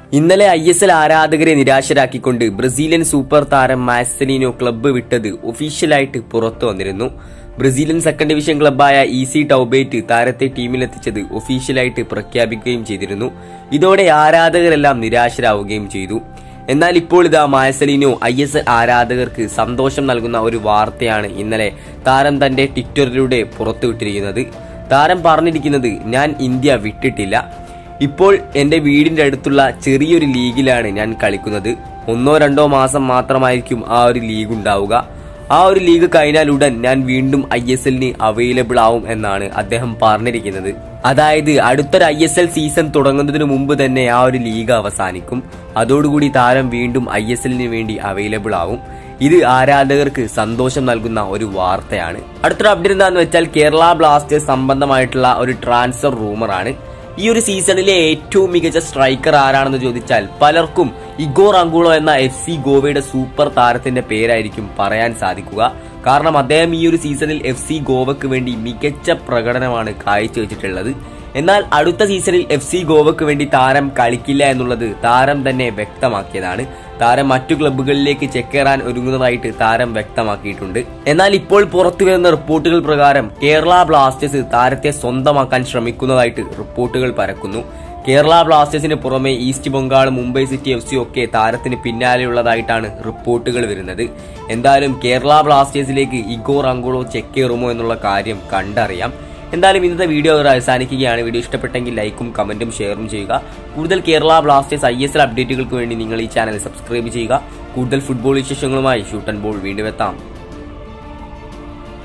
ഇന്നലെ I S L ആരാധകരെ നിരാശരാക്കിക്കൊണ്ട് Brazilian super താരം മാസലിനോ ക്ലബ്ബ് വിട്ടത് ഒഫീഷ്യലായിട്ട് പുറത്തു വന്നിരുന്നു ബ്രസീലിയൻ സെക്കൻഡ് ഡിവിഷൻ ക്ലബ്ബായ ഇ സി ടൌബേറ്റ് താരത്തെ ടീമിലെത്തിച്ചത് ഒഫീഷ്യലായിട്ട് പ്രഖ്യാപിക്കുകയും ചെയ്തിരുന്നു ഇതോടെ ആരാധകരെല്ലാം നിരാശരാവുകയും ചെയ്തു എന്നാൽ ഇപ്പോൾ ഇതാ മായസലിനോ ഐ എസ് എൽ ആരാധകർക്ക് സന്തോഷം നൽകുന്ന ഒരു വാർത്തയാണ് ഇന്നലെ താരം തന്റെ ട്വിറ്ററിലൂടെ പുറത്തുവിട്ടിരിക്കുന്നത് താരം പറഞ്ഞിരിക്കുന്നത് ഞാൻ ഇന്ത്യ വിട്ടിട്ടില്ല ഇപ്പോൾ എന്റെ വീടിന്റെ അടുത്തുള്ള ചെറിയൊരു ലീഗിലാണ് ഞാൻ കളിക്കുന്നത് ഒന്നോ രണ്ടോ മാസം മാത്രമായിരിക്കും ആ ഒരു ലീഗ് ഉണ്ടാവുക ആ ഒരു ലീഗ് കഴിഞ്ഞാൽ ഉടൻ ഞാൻ വീണ്ടും ഐ എസ് എല്ലിന് അവൈലബിൾ ആവും എന്നാണ് അദ്ദേഹം പറഞ്ഞിരിക്കുന്നത് അതായത് അടുത്തൊരു ഐ എസ് എൽ സീസൺ തുടങ്ങുന്നതിന് മുമ്പ് തന്നെ ആ ഒരു ലീഗ് അവസാനിക്കും അതോടുകൂടി താരം വീണ്ടും ഐ എസ് എല്ലിന് വേണ്ടി അവൈലബിൾ ആവും ഇത് ആരാധകർക്ക് സന്തോഷം നൽകുന്ന ഒരു വാർത്തയാണ് അടുത്തൊരു അപ്ഡേറ്റ് എന്താണെന്ന് വെച്ചാൽ കേരള ബ്ലാസ്റ്റേഴ്സ് സംബന്ധമായിട്ടുള്ള ഒരു ട്രാൻസ്ഫർ റൂമറാണ് ഈ ഒരു സീസണിലെ ഏറ്റവും മികച്ച സ്ട്രൈക്കർ ആരാണെന്ന് ചോദിച്ചാൽ പലർക്കും ഇഗോർ അങ്കുളോ എന്ന എഫ് സി ഗോവയുടെ സൂപ്പർ താരത്തിന്റെ പേരായിരിക്കും പറയാൻ സാധിക്കുക കാരണം അദ്ദേഹം ഈ ഒരു സീസണിൽ എഫ് സി ഗോവയ്ക്ക് വേണ്ടി മികച്ച പ്രകടനമാണ് കാഴ്ചവെച്ചിട്ടുള്ളത് എന്നാൽ അടുത്ത സീസണിൽ എഫ് സി ഗോവയ്ക്ക് വേണ്ടി താരം കളിക്കില്ല എന്നുള്ളത് താരം തന്നെ വ്യക്തമാക്കിയതാണ് താരം മറ്റു ക്ലബ്ബുകളിലേക്ക് ചെക്കേറാൻ ഒരുങ്ങുന്നതായിട്ട് താരം വ്യക്തമാക്കിയിട്ടുണ്ട് എന്നാൽ ഇപ്പോൾ പുറത്തു വരുന്ന റിപ്പോർട്ടുകൾ പ്രകാരം കേരള ബ്ലാസ്റ്റേഴ്സ് താരത്തെ സ്വന്തമാക്കാൻ ശ്രമിക്കുന്നതായിട്ട് റിപ്പോർട്ടുകൾ പരക്കുന്നു കേരള ബ്ലാസ്റ്റേഴ്സിന് പുറമെ East Bengal Mumbai City F C ഒക്കെ താരത്തിന് പിന്നാലെയുള്ളതായിട്ടാണ് റിപ്പോർട്ടുകൾ വരുന്നത് എന്തായാലും കേരള ബ്ലാസ്റ്റേഴ്സിലേക്ക് ഇഗോർ അങ്കോളോ ചെക്കേറുമോ എന്നുള്ള കാര്യം കണ്ടറിയാം എന്തായാലും ഇന്നത്തെ വീഡിയോ ഇവിടെ അവസാനിക്കുകയാണ് വീഡിയോ ഇഷ്ടപ്പെട്ടെങ്കിൽ ലൈക്കും കമന്റും ഷെയറും ചെയ്യുക കൂടുതൽ Kerala Blasters I S L അപ്ഡേറ്റുകൾക്ക് വേണ്ടി നിങ്ങൾ ഈ ചാനൽ സബ്സ്ക്രൈബ് ചെയ്യുക കൂടുതൽ ഫുട്ബോൾ വിശേഷങ്ങളുമായി ഷൂട്ട് ആൻഡ് ബോൾ വീണ്ടും എത്താം